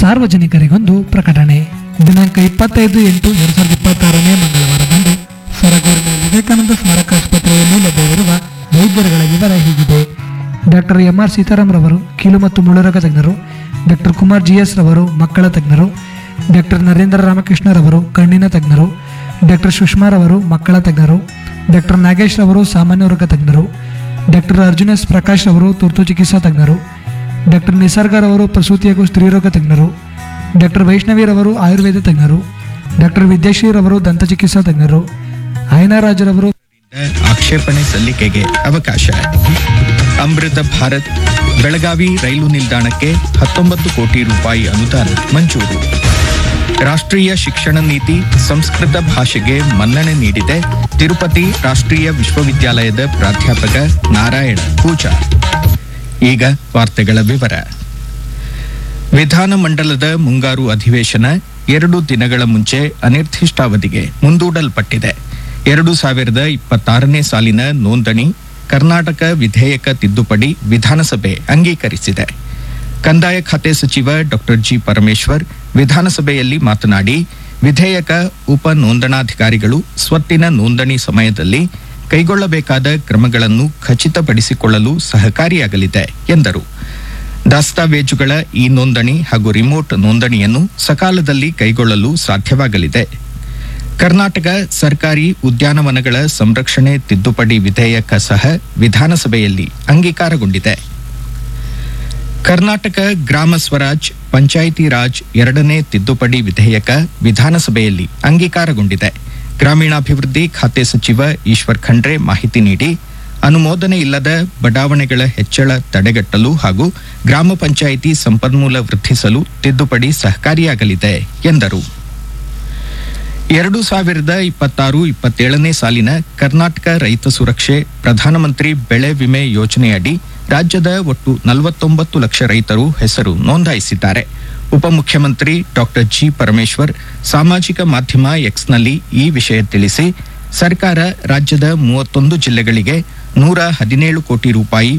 ಸಾರ್ವಜನಿಕರಿಗೊಂದು ಪ್ರಕಟಣೆ ದಿನಾಂಕ ಇಪ್ಪತ್ತೈದು ಎಂಟು ಎರಡು ಸಾವಿರದ ಇಪ್ಪತ್ತಾರನೇ ಮಂಗಳವಾರದಂದು ಸರಗೂರಿನ ವಿವೇಕಾನಂದ ಸ್ಮಾರಕ ಆಸ್ಪತ್ರೆಯಲ್ಲಿ ಲಭ್ಯವಿರುವ ವೈದ್ಯರುಗಳ ವಿವರ ಹೀಗಿದೆ ಡಾಕ್ಟರ್ ಎಂ ಆರ್ ಸೀತಾರಾಮ್ ರವರು ಕೀಲು ಮತ್ತು ಮುಳುರೋಗ ತಜ್ಞರು ಡಾಕ್ಟರ್ ಕುಮಾರ್ ಜಿ ಎಸ್ ರವರು ಮಕ್ಕಳ ತಜ್ಞರು ಡಾಕ್ಟರ್ ನರೇಂದ್ರ ರಾಮಕೃಷ್ಣ ರವರು ಕಣ್ಣಿನ ತಜ್ಞರು ಡಾಕ್ಟರ್ ಸುಷ್ಮಾ ರವರು ಮಕ್ಕಳ ತಜ್ಞರು ಡಾಕ್ಟರ್ ನಾಗೇಶ್ ರವರು ಸಾಮಾನ್ಯ ವರ್ಗ ತಜ್ಞರು ಡಾಕ್ಟರ್ ಅರ್ಜುನ್ ಎಸ್ ಪ್ರಕಾಶ್ ರವರು ತುರ್ತು ಚಿಕಿತ್ಸಾ ತಜ್ಞರು ಡಾಕ್ಟರ್ ನಿಸರ್ಗರವರು ಪ್ರಸೂತಿ ಹಾಗೂ ಸ್ತ್ರೀರೋಗ ತಜ್ಞರು ಡಾಕ್ಟರ್ ವೈಷ್ಣವಿರವರು ಆಯುರ್ವೇದ ತಜ್ಞರು ಡಾಕ್ಟರ್ ವಿದ್ಯಾಶ್ರೀರವರು ದಂತಚಿಕಿತ್ಸಾ ತಜ್ಞರು ರಾಜರವರು ಆಕ್ಷೇಪಣೆ ಸಲ್ಲಿಕೆಗೆ ಅವಕಾಶ ಅಮೃತ ಭಾರತ್ ಬೆಳಗಾವಿ ರೈಲು ನಿಲ್ದಾಣಕ್ಕೆ ಹತ್ತೊಂಬತ್ತು ಕೋಟಿ ರೂಪಾಯಿ ಅನುದಾನ ಮಂಜೂರು ರಾಷ್ಟ್ರೀಯ ಶಿಕ್ಷಣ ನೀತಿ ಸಂಸ್ಕೃತ ಭಾಷೆಗೆ ಮನ್ನಣೆ ನೀಡಿದೆ ತಿರುಪತಿ ರಾಷ್ಟ್ರೀಯ ವಿಶ್ವವಿದ್ಯಾಲಯದ ಪ್ರಾಧ್ಯಾಪಕ ನಾರಾಯಣ ಪೂಜಾರ್ ಈಗ ವಾರ್ತೆಗಳ ವಿವರ ವಿಧಾನಮಂಡಲದ ಮುಂಗಾರು ಅಧಿವೇಶನ ಎರಡು ದಿನಗಳ ಮುಂಚೆ ಅನಿರ್ದಿಷ್ಟಾವಧಿಗೆ ಮುಂದೂಡಲ್ಪಟ್ಟಿದೆ ಎರಡು ಸಾವಿರದ ಇಪ್ಪತ್ತಾರನೇ ಸಾಲಿನ ನೋಂದಣಿ ಕರ್ನಾಟಕ ವಿಧೇಯಕ ತಿದ್ದುಪಡಿ ವಿಧಾನಸಭೆ ಅಂಗೀಕರಿಸಿದೆ ಕಂದಾಯ ಖಾತೆ ಸಚಿವ ಡಾಕ್ಟರ್ ಜಿ ಪರಮೇಶ್ವರ್ ವಿಧಾನಸಭೆಯಲ್ಲಿ ಮಾತನಾಡಿ ವಿಧೇಯಕ ಉಪ ನೋಂದಣಾಧಿಕಾರಿಗಳು ಸ್ವತ್ತಿನ ನೋಂದಣಿ ಸಮಯದಲ್ಲಿ ಕೈಗೊಳ್ಳಬೇಕಾದ ಕ್ರಮಗಳನ್ನು ಖಚಿತಪಡಿಸಿಕೊಳ್ಳಲು ಸಹಕಾರಿಯಾಗಲಿದೆ ಎಂದರು ದಾಸ್ತಾವೇಜುಗಳ ಈ ನೋಂದಣಿ ಹಾಗೂ ರಿಮೋಟ್ ನೋಂದಣಿಯನ್ನು ಸಕಾಲದಲ್ಲಿ ಕೈಗೊಳ್ಳಲು ಸಾಧ್ಯವಾಗಲಿದೆ ಕರ್ನಾಟಕ ಸರ್ಕಾರಿ ಉದ್ಯಾನವನಗಳ ಸಂರಕ್ಷಣೆ ತಿದ್ದುಪಡಿ ವಿಧೇಯಕ ಸಹ ವಿಧಾನಸಭೆಯಲ್ಲಿ ಅಂಗೀಕಾರಗೊಂಡಿದೆ ಕರ್ನಾಟಕ ಗ್ರಾಮ ಸ್ವರಾಜ್ ಪಂಚಾಯಿತಿ ರಾಜ್ ಎರಡನೇ ತಿದ್ದುಪಡಿ ವಿಧೇಯಕ ವಿಧಾನಸಭೆಯಲ್ಲಿ ಅಂಗೀಕಾರಗೊಂಡಿದೆ ಗ್ರಾಮೀಣಾಭಿವೃದ್ಧಿ ಖಾತೆ ಸಚಿವ ಈಶ್ವರ್ ಖಂಡ್ರೆ ಮಾಹಿತಿ ನೀಡಿ ಅನುಮೋದನೆ ಇಲ್ಲದ ಬಡಾವಣೆಗಳ ಹೆಚ್ಚಳ ತಡೆಗಟ್ಟಲು ಹಾಗೂ ಗ್ರಾಮ ಪಂಚಾಯಿತಿ ಸಂಪನ್ಮೂಲ ವೃದ್ಧಿಸಲು ತಿದ್ದುಪಡಿ ಸಹಕಾರಿಯಾಗಲಿದೆ ಎಂದರು ಎರಡು ಸಾವಿರದ ಇಪ್ಪತ್ತಾರು ಇಪ್ಪತ್ತೇಳನೇ ಸಾಲಿನ ಕರ್ನಾಟಕ ರೈತ ಸುರಕ್ಷೆ ಪ್ರಧಾನಮಂತ್ರಿ ಬೆಳೆ ವಿಮೆ ಯೋಜನೆಯಡಿ ರಾಜ್ಯದ ಒಟ್ಟು ನಲವತ್ತೊಂಬತ್ತು ಲಕ್ಷ ರೈತರು ಹೆಸರು ನೋಂದಾಯಿಸಿದ್ದಾರೆ ಉಪಮುಖ್ಯಮಂತ್ರಿ ಡಾಕ್ಟರ್ ಜಿ ಪರಮೇಶ್ವರ್ ಸಾಮಾಜಿಕ ಮಾಧ್ಯಮ ಎಕ್ಸ್ನಲ್ಲಿ ಈ ವಿಷಯ ತಿಳಿಸಿ ಸರ್ಕಾರ ರಾಜ್ಯದ ಮೂವತ್ತೊಂದು ಜಿಲ್ಲೆಗಳಿಗೆ ನೂರ ಹದಿನೇಳು ಕೋಟಿ ರೂಪಾಯಿ